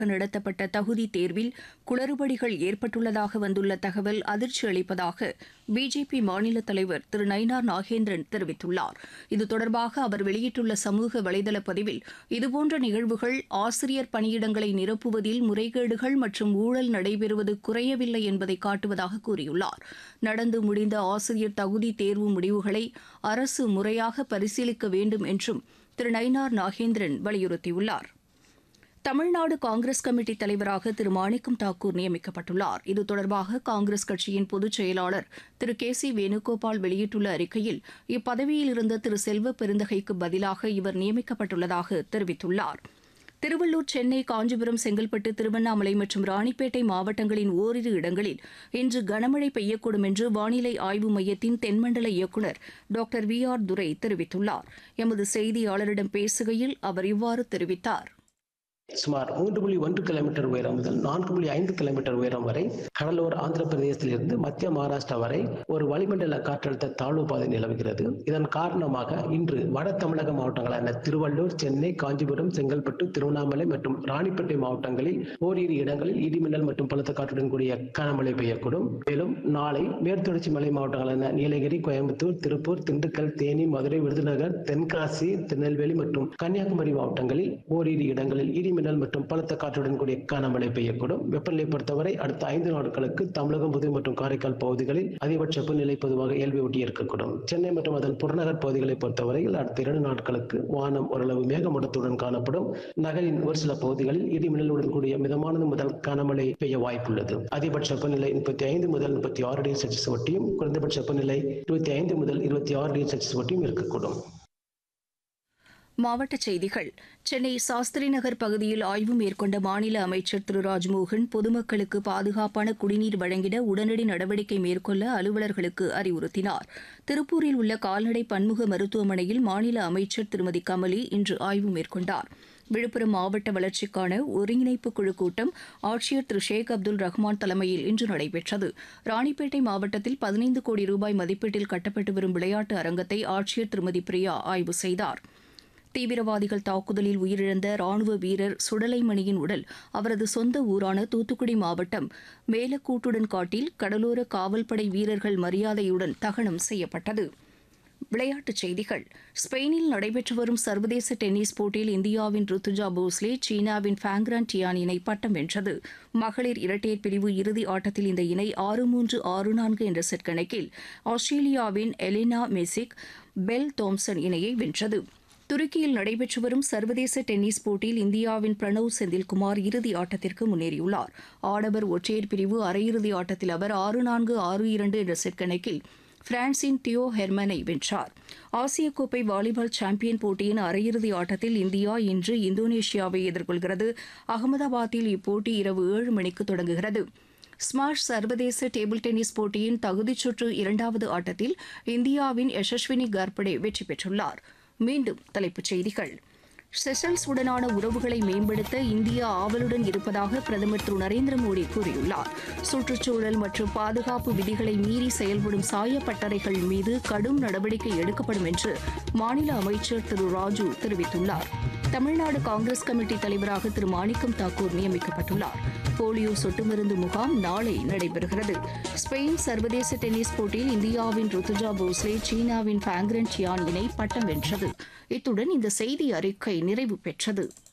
நடத்தப்பட்ட தகுதி தேர்வில் குளறுபடிகள் ஏற்பட்டுள்ளதாக வந்துள்ள தகவல் அதிர்ச்சி அளிப்பதாக பிஜேபி மாநில தலைவர் திரு நயினார் நாகேந்திரன் தெரிவித்துள்ளார் இது தொடர்பாக அவர் வெளியிட்டுள்ள சமூக வலைதள பதிவில் இதுபோன்ற நிகழ்வுகள் ஆசிரியர் பணியிடங்களை நிரப்புவதில் முறைகேடுகள் மற்றும் ஊழல் நடைபெறுவது குறையவில்லை என்பதை காட்டுவதாக கூறியுள்ளார் நடந்து முடிந்த ஆசிரியர் தகுதி தேர்வு முடிவுகளை அரசு முறையாக பரிசீலிக்க வேண்டும் என்றும் திரு நயினார் நாகேந்திரன் வலியுறுத்தியுள்ளார் தமிழ்நாடு காங்கிரஸ் கமிட்டி தலைவராக திரு மாணிக்கம் தாக்கூர் நியமிக்கப்பட்டுள்ளார் இது தொடர்பாக காங்கிரஸ் கட்சியின் பொதுச் செயலாளர் திரு கே சி வேணுகோபால் வெளியிட்டுள்ள அறிக்கையில் இப்பதவியில் இருந்த திரு செல்வ பெருந்தகைக்கு பதிலாக இவர் நியமிக்கப்பட்டுள்ளதாக தெரிவித்துள்ளார் திருவள்ளூர் சென்னை காஞ்சிபுரம் செங்கல்பட்டு திருவண்ணாமலை மற்றும் ராணிப்பேட்டை மாவட்டங்களின் ஓரிரு இடங்களில் இன்று கனமழை பெய்யக்கூடும் என்று வானிலை ஆய்வு மையத்தின் தென்மண்டல இயக்குநர் டாக்டர் வி ஆர் துரை தெரிவித்துள்ளார் எமது செய்தியாளரிடம் பேசுகையில் அவர் இவ்வாறு தெரிவித்தார் சுமார் மூன்று புள்ளி ஒன்று கிலோமீட்டர் உயரம் முதல் நான்கு புள்ளி ஐந்து கிலோமீட்டர் உயரம் வரை கடலோர ஆந்திர பிரதேசத்திலிருந்து மத்திய மகாராஷ்டிரா வரை ஒரு வளிமண்டல காற்றழுத்த தாழ்வு பாதை நிலவுகிறது இதன் காரணமாக இன்று வட தமிழக மாவட்டங்களான திருவள்ளூர் சென்னை காஞ்சிபுரம் செங்கல்பட்டு திருவண்ணாமலை மற்றும் ராணிப்பேட்டை மாவட்டங்களில் ஓரிரு இடங்களில் இடிமின்னல் மற்றும் பலத்த காற்றுடன் கூடிய கனமழை பெய்யக்கூடும் மேலும் நாளை மேற்தொடர்ச்சி மலை மாவட்டங்களான நீலகிரி கோயம்புத்தூர் திருப்பூர் திண்டுக்கல் தேனி மதுரை விருதுநகர் தென்காசி திருநெல்வேலி மற்றும் கன்னியாகுமரி மாவட்டங்களில் ஓரிரு இடங்களில் இடி மின்னல் மற்றும் பலத்த காற்றுடன் கூடிய கனமழை பெய்யக்கூடும் வெப்பநிலை பொறுத்தவரை அடுத்த ஐந்து நாட்களுக்கு தமிழகம் புதுவை மற்றும் காரைக்கால் பகுதிகளில் அதிகபட்ச வெப்பநிலை பொதுவாக இயல்பை ஒட்டி இருக்கக்கூடும் சென்னை மற்றும் அதன் புறநகர் பகுதிகளை பொறுத்தவரையில் அடுத்த இரண்டு நாட்களுக்கு வானம் ஓரளவு மேகமூட்டத்துடன் காணப்படும் நகரின் ஒரு சில பகுதிகளில் இடி மின்னலுடன் கூடிய மிதமானது முதல் கனமழை பெய்ய வாய்ப்புள்ளது அதிகபட்ச வெப்பநிலை முப்பத்தி ஐந்து முதல் முப்பத்தி ஆறு டிகிரி செல்சியஸ் ஒட்டியும் குறைந்தபட்ச வெப்பநிலை இருபத்தி ஐந்து முதல் இருபத்தி ஆறு டிகிரி செல்சியஸ் ஒட்டியும் இருக்கக்கூடும் மாவட்டச் செய்திகள் சென்னை சாஸ்திரி நகர் பகுதியில் ஆய்வு மேற்கொண்ட மாநில அமைச்சர் திரு ராஜ்மோகன் பொதுமக்களுக்கு பாதுகாப்பான குடிநீர் வழங்கிட உடனடி நடவடிக்கை மேற்கொள்ள அலுவலர்களுக்கு அறிவுறுத்தினார் திருப்பூரில் உள்ள கால்நடை பன்முக மருத்துவமனையில் மாநில அமைச்சர் திருமதி கமலி இன்று ஆய்வு மேற்கொண்டார் விழுப்புரம் மாவட்ட வளர்ச்சிக்கான ஒருங்கிணைப்பு குழு கூட்டம் ஆட்சியர் திரு ஷேக் அப்துல் ரஹ்மான் தலைமையில் இன்று நடைபெற்றது ராணிப்பேட்டை மாவட்டத்தில் பதினைந்து கோடி ரூபாய் மதிப்பீட்டில் கட்டப்பட்டு வரும் விளையாட்டு அரங்கத்தை ஆட்சியர் திருமதி பிரியா ஆய்வு செய்தார் தீவிரவாதிகள் தாக்குதலில் உயிரிழந்த ராணுவ வீரர் சுடலைமணியின் உடல் அவரது சொந்த ஊரான தூத்துக்குடி மாவட்டம் மேலக்கூட்டுடன் காட்டில் கடலோர காவல்படை வீரர்கள் மரியாதையுடன் தகனம் செய்யப்பட்டது விளையாட்டுச் செய்திகள் ஸ்பெயினில் நடைபெற்று வரும் சர்வதேச டென்னிஸ் போட்டியில் இந்தியாவின் ருத்துஜா போஸ்லே சீனாவின் ஃபேங்ரான் டியான் இணை பட்டம் வென்றது மகளிர் இரட்டையர் பிரிவு இறுதி ஆட்டத்தில் இந்த இணை ஆறு மூன்று ஆறு நான்கு என்ற செட் கணக்கில் ஆஸ்திரேலியாவின் எலினா மெசிக் பெல் தோம்சன் இணையை வென்றது துருக்கியில் நடைபெற்று வரும் சர்வதேச டென்னிஸ் போட்டியில் இந்தியாவின் பிரணவ் செந்தில்குமார் இறுதி ஆட்டத்திற்கு முன்னேறியுள்ளார் ஆடவர் ஒற்றையர் பிரிவு அரையிறுதி ஆட்டத்தில் அவர் ஆறு நான்கு ஆறு இரண்டு என்ற செட் கணக்கில் பிரான்சின் தியோ ஹெர்மனை வென்றார் ஆசிய கோப்பை வாலிபால் சாம்பியன் போட்டியின் அரையிறுதி ஆட்டத்தில் இந்தியா இன்று இந்தோனேஷியாவை எதிர்கொள்கிறது அகமதாபாத்தில் இப்போட்டி இரவு ஏழு மணிக்கு தொடங்குகிறது ஸ்மாஷ் சர்வதேச டேபிள் டென்னிஸ் போட்டியின் தகுதிச் சுற்று இரண்டாவது ஆட்டத்தில் இந்தியாவின் யசஸ்வினி கர்படே வெற்றி பெற்றுள்ளார் மீண்டும் தலைப்புச் செய்திகள் செஷல்ஸ் உடனான உறவுகளை மேம்படுத்த இந்தியா ஆவலுடன் இருப்பதாக பிரதமர் திரு நரேந்திர மோடி கூறியுள்ளார் சுற்றுச்சூழல் மற்றும் பாதுகாப்பு விதிகளை மீறி செயல்படும் சாயப்பட்டறைகள் மீது கடும் நடவடிக்கை எடுக்கப்படும் என்று மாநில அமைச்சர் திரு ராஜு தெரிவித்துள்ளார் தமிழ்நாடு காங்கிரஸ் கமிட்டி தலைவராக திரு மாணிக்கம் தாக்கூர் நியமிக்கப்பட்டுள்ளார் போலியோ சொட்டு மருந்து முகாம் நாளை நடைபெறுகிறது ஸ்பெயின் சர்வதேச டென்னிஸ் போட்டியில் இந்தியாவின் ருத்துஜா போஸ்லே சீனாவின் ஃபேங்ரன் சியான் இணை பட்டம் வென்றது இத்துடன் இந்த செய்தி அறிக்கை நிறைவு பெற்றது